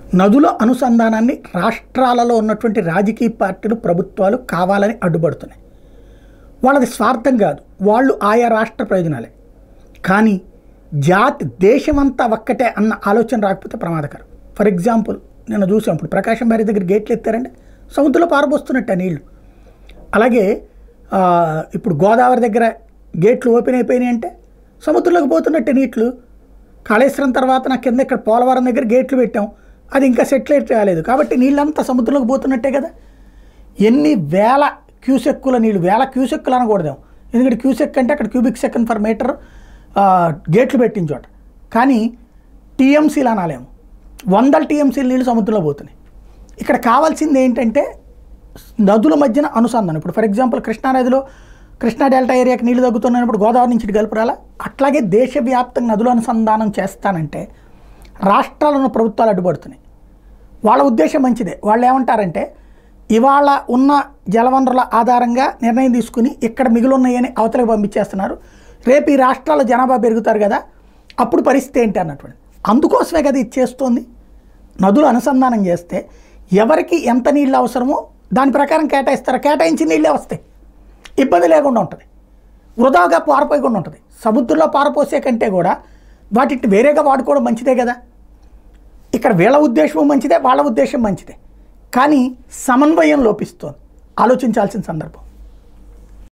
నదుల అనుసంధానాన్ని రాష్ట్రాలలో ఉన్నటువంటి రాజకీయ పార్టీలు ప్రభుత్వాలు కావాలని అడ్డుపడుతున్నాయి వాళ్ళది స్వార్థం కాదు వాళ్ళు ఆయా రాష్ట్ర ప్రయోజనాలే కానీ జాతి దేశమంతా ఒక్కటే అన్న ఆలోచన రాకపోతే ప్రమాదకరం ఫర్ ఎగ్జాంపుల్ నేను చూసాం ఇప్పుడు ప్రకాశం బారి దగ్గర గేట్లు ఎత్తారంటే సముద్రంలో పారబోస్తున్నట్టు ఆ నీళ్లు అలాగే ఆ, ఇప్పుడు గోదావరి దగ్గర గేట్లు ఓపెన్ అయిపోయినాయి అంటే సముద్రంలోకి పోతున్నట్టే నీళ్లు కాళేశ్వరం తర్వాత నా కింద ఇక్కడ పోలవరం దగ్గర గేట్లు పెట్టాం అది ఇంకా సెటిలైట్ కాలేదు కాబట్టి నీళ్ళంతా సముద్రంలోకి పోతున్నట్టే కదా ఎన్ని వేల క్యూసెక్కుల నీళ్ళు వేల క్యూసెక్కులు అనకూడదు ఎందుకంటే క్యూసెక్ అంటే అక్కడ క్యూబిక్ సెకండ్ పర్ మీటర్ ఆ, గేట్లు పెట్టిన చోట కానీ టీఎంసీలు అనాలేము వందల టీఎంసీల నీళ్ళు సముద్రంలో పోతున్నాయి ఇక్కడ కావాల్సింది ఏంటంటే నదుల మధ్యన అనుసంధానం ఇప్పుడు ఫర్ ఎగ్జాంపుల్ కృష్ణానదిలో కృష్ణా డెల్టా ఏరియాకి నీళ్లు తగ్గుతున్నప్పుడు గోదావరి నుంచి ఇటు కలుపురాలా అట్లాగే దేశవ్యాప్తంగా నదుల అనుసంధానం చేస్తానంటే రాష్ట్రాలను ప్రభుత్వాలు అడ్డుపడుతున్నాయి వాళ్ళ ఉద్దేశం మంచిదే వాళ్ళు ఏమంటారంటే ఇవాళ ఉన్న జలవనరుల ఆధారంగా నిర్ణయం తీసుకుని ఇక్కడ మిగిలిన్నాయని అవతలకు పంపించేస్తున్నారు రేపు ఈ రాష్ట్రాల జనాభా పెరుగుతారు కదా అప్పుడు పరిస్థితి ఏంటి అన్నటువంటి అందుకోసమే కదా ఇది చేస్తోంది నదులు అనుసంధానం చేస్తే ఎవరికి ఎంత నీళ్ళు అవసరమో దాని ప్రకారం కేటాయిస్తారు కేటాయించిన నీళ్ళే వస్తాయి ఇబ్బంది లేకుండా ఉంటుంది వృధాగా పారిపోయకుండా ఉంటుంది సముద్రంలో పారపోసే కంటే కూడా వాటిని వేరేగా వాడుకోవడం మంచిదే కదా ఇక్కడ వీళ్ళ ఉద్దేశం మంచిదే వాళ్ళ ఉద్దేశం మంచిదే కానీ సమన్వయం లోపిస్తోంది ఆలోచించాల్సిన సందర్భం